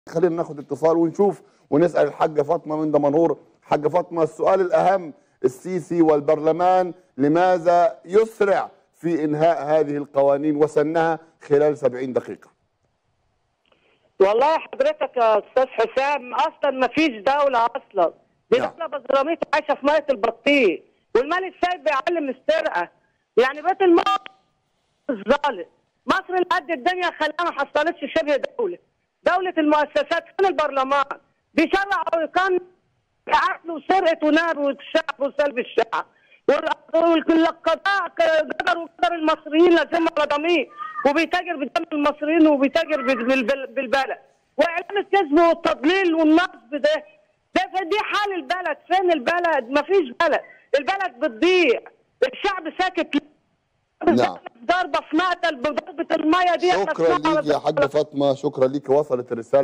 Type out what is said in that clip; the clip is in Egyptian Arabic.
خلينا ناخد اتصال ونشوف ونسال الحاجه فاطمه من دمنهور حاجه فاطمه السؤال الاهم السيسي والبرلمان لماذا يسرع في انهاء هذه القوانين وسنها خلال 70 دقيقه والله حضرتك يا استاذ حسام اصلا ما فيش دوله اصلا دي نعم. دوله بزراميط عايشه في ميه البطيخ والملك سيد بيعلم السرقه يعني بيت المال الظالم مصر اللي قد الدنيا خلاها ما حصلتش شبه دوله دوله المؤسسات فين البرلمان بيشرع كان قتل وسرقه ونهب والشعب وسلب الشعب والقضاء قدر وقدر المصريين لازم على ضمير وبيتاجر بدم المصريين وبيتاجر بالبل- بالبلد واعلام الكذب والتضليل والنصب ده ده دي حال البلد فين البلد مفيش بلد البلد بتضيع الشعب ساكت نعم. ضربه في مقتل بضربه الميه دي إحنا شكرا بنسمعها ليك يا على حاجه فاطمه شكرا ليك وصلت الرساله